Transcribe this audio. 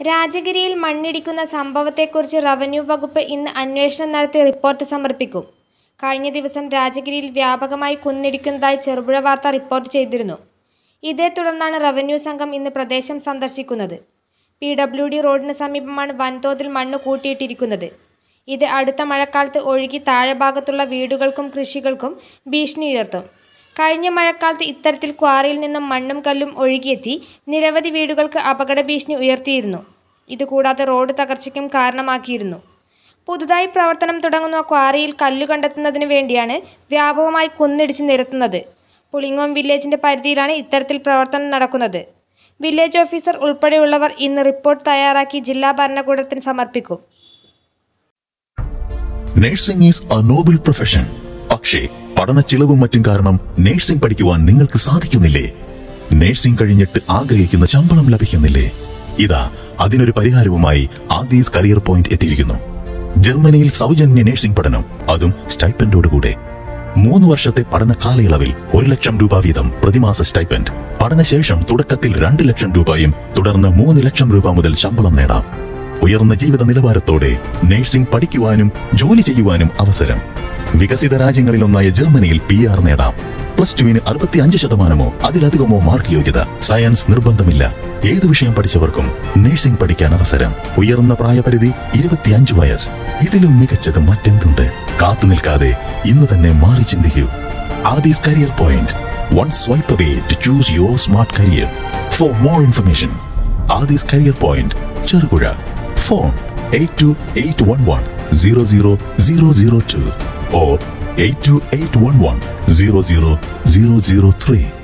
രാജഗിരിയിൽ മണ്ണിടിക്കുന്ന സംഭവത്തെക്കുറിച്ച് റവന്യൂ വകുപ്പ് ഇന്ന് അന്വേഷണം നടത്തി റിപ്പോർട്ട് സമർപ്പിക്കും കഴിഞ്ഞ ദിവസം രാജഗിരിയിൽ വ്യാപകമായി കുന്നിടിക്കുന്നതായി ചെറുപുഴ വാർത്ത റിപ്പോർട്ട് ചെയ്തിരുന്നു ഇതേ തുടർന്നാണ് റവന്യൂ സംഘം ഇന്ന് പ്രദേശം സന്ദർശിക്കുന്നത് പി ഡബ്ല്യു ഡി റോഡിന് സമീപമാണ് വൻതോതിൽ മണ്ണ് കൂട്ടിയിട്ടിരിക്കുന്നത് ഇത് അടുത്ത മഴക്കാലത്ത് ഒഴുകി താഴെ ഭാഗത്തുള്ള വീടുകൾക്കും കൃഷികൾക്കും ഭീഷണി ഉയർത്തും കഴിഞ്ഞ മഴക്കാലത്ത് ഇത്തരത്തിൽ ക്വാറിയിൽ നിന്നും മണ്ണും കല്ലും ഒഴുകിയെത്തി നിരവധി വീടുകൾക്ക് അപകട ഭീഷണി ഉയർത്തിയിരുന്നു ഇതുകൂടാതെ റോഡ് തകർച്ചയ്ക്കും കാരണമാക്കിയിരുന്നു പുതുതായി പ്രവർത്തനം തുടങ്ങുന്ന ക്വാറിയിൽ കല്ല് കണ്ടെത്തുന്നതിന് വേണ്ടിയാണ് വ്യാപകമായി കുന്നിടിച്ച് നിരത്തുന്നത് പുളിങ്ങോം വില്ലേജിന്റെ പരിധിയിലാണ് ഇത്തരത്തിൽ പ്രവർത്തനം നടക്കുന്നത് വില്ലേജ് ഓഫീസർ ഉൾപ്പെടെയുള്ളവർ ഇന്ന് റിപ്പോർട്ട് തയ്യാറാക്കി ജില്ലാ ഭരണകൂടത്തിന് സമർപ്പിക്കും nursing is a noble profession പക്ഷേ പഠന ചിലവും മറ്റും കാരണം നഴ്സിംഗ് പഠിക്കുവാൻ നിങ്ങൾക്ക് സാധിക്കുന്നില്ലേ നഴ്സിംഗ് കഴിഞ്ഞിട്ട് ആഗ്രഹിക്കുന്ന ശമ്പളം ലഭിക്കുന്നില്ലേ ഇതാ അതിനൊരു പരിഹാരവുമായി ആദീസ് കരിയർ പോയിന്റ് എത്തിയിരിക്കുന്നു ജർമ്മനിയിൽ സൗജന്യ നഴ്സിംഗ് പഠനം അതും സ്റ്റൈപ്പൻഡോടുകൂടെ മൂന്ന് വർഷത്തെ പഠന കാലയളവിൽ ഒരു ലക്ഷം രൂപ വീതം പ്രതിമാസ സ്റ്റൈപ്പൻഡ് പഠനശേഷം തുടക്കത്തിൽ രണ്ട് ലക്ഷം രൂപയും തുടർന്ന് മൂന്ന് ലക്ഷം രൂപ മുതൽ ശമ്പളം നേടാം ഉയർന്ന ജീവിത നിലവാരത്തോടെ നഴ്സിംഗ് പഠിക്കുവാനും ജോലി ചെയ്യുവാനും അവസരം വികസിത രാജ്യങ്ങളിലൊന്നായ ജർമ്മനിയിൽ പി ആർ നേടാം പ്ലസ് ടുവിന് അറുപത്തി അഞ്ച് ശതമാനമോ അതിലധികമോ മാർക്ക് യോഗ്യത സയൻസ് നിർബന്ധമില്ല ഏത് വിഷയം പഠിച്ചവർക്കും നഴ്സിംഗ് പഠിക്കാൻ അവസരം ഉയർന്ന പ്രായപരിധി ഇരുപത്തിയഞ്ച് വയസ്സ് ഇതിലും മികച്ചത് മറ്റെന്തുണ്ട് കാത്തു നിൽക്കാതെ ഇന്ന് തന്നെ മാറി ചിന്തിക്കൂ Aadhis career point one swipe away to choose your smart career for more information Aadhis career point Cherupuzha phone eight two eight one one zero zero zero zero two or eight two eight one one zero zero zero zero three